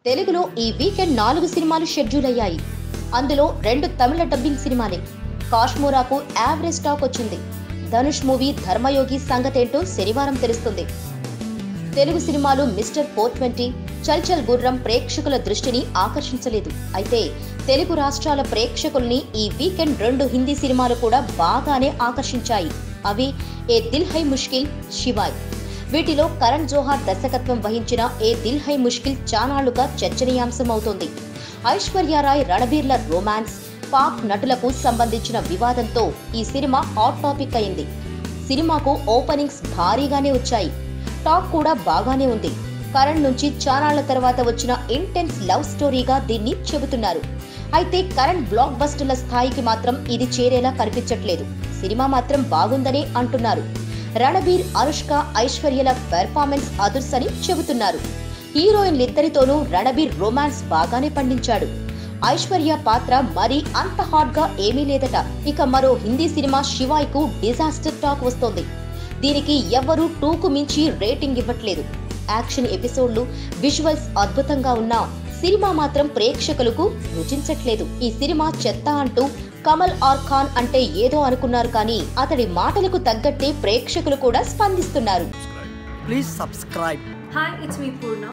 తెలుగులో ఈ వీకెండ్ నాలుగు సినిమాలు షెడ్యూల్ అయ్యాయి అందులో రెండు తమిళ డబ్బింగ్ సినిమాలే కాశ్మూరాకు యావరేజ్ టాక్ వచ్చింది ధనుష్ మూవీ ధర్మయోగి సంగతేంటో శనివారం తెలుస్తుంది తెలుగు సినిమాలు మిస్టర్ ఫోర్ ట్వంటీ చల్ చల్ గుర్రం ప్రేక్షకుల దృష్టిని ఆకర్షించలేదు అయితే తెలుగు రాష్ట్రాల ప్రేక్షకుల్ని ఈ వీకెండ్ రెండు హిందీ సినిమాలు కూడా బాగానే ఆకర్షించాయి అవి ఏ దిల్ హై ముష్కిల్ శివాయ్ వీటిలో కరణ్ జోహార్ దర్శకత్వం వహించిన ఏ దిల్ హై ముష్కిల్ చానాళ్లుగా చర్చనీయాంశం అవుతోంది ఐశ్వర్యారాయ్ రణబీర్ల రొమాన్స్ పాక్ నటులకు సంబంధించిన వివాదంతో ఈ సినిమా హాట్ టాపిక్ అయింది సినిమాకు ఓపెనింగ్స్ భారీగానే వచ్చాయి టాక్ కూడా బాగానే ఉంది కరణ్ నుంచి చానాళ్ల తర్వాత వచ్చిన ఇంటెన్స్ లవ్ స్టోరీగా దీన్ని చెబుతున్నారు అయితే కరణ్ బ్లాక్ బస్టర్ల స్థాయికి మాత్రం ఇది చేరేలా కనిపించట్లేదు సినిమా మాత్రం బాగుందని అంటున్నారు రణబీర్ అనుష్క ఐశ్వర్యల పెర్ఫార్మెన్స్ అదుర్స్ అని చెబుతున్నారు హీరోయిన్లిద్దరితోనూ రణబీర్ రొమాన్స్ బాగానే పండించాడు ఐశ్వర్య పాత్ర మరీ అంత హాట్ గా ఏమీ లేదట ఇక మరో హిందీ సినిమా శివాయ్కు డిజాస్టర్ టాక్ వస్తోంది దీనికి ఎవ్వరూ టూకు మించి రేటింగ్ ఇవ్వట్లేదు యాక్షన్ ఎపిసోడ్లు విజువల్స్ అద్భుతంగా ఉన్నా సినిమా మాత్రం ప్రేక్షకులకు రుచించట్లేదు ఈ సినిమా చెత్త అంటూ కమల్ ఆర్ ఖాన్ అంటే ఏదో అనుకున్నారు కానీ అతడి మాటలకు తగ్గట్టే ప్రేక్షకులు కూడా స్పందిస్తున్నారు Please subscribe. Hi, it's me Purna.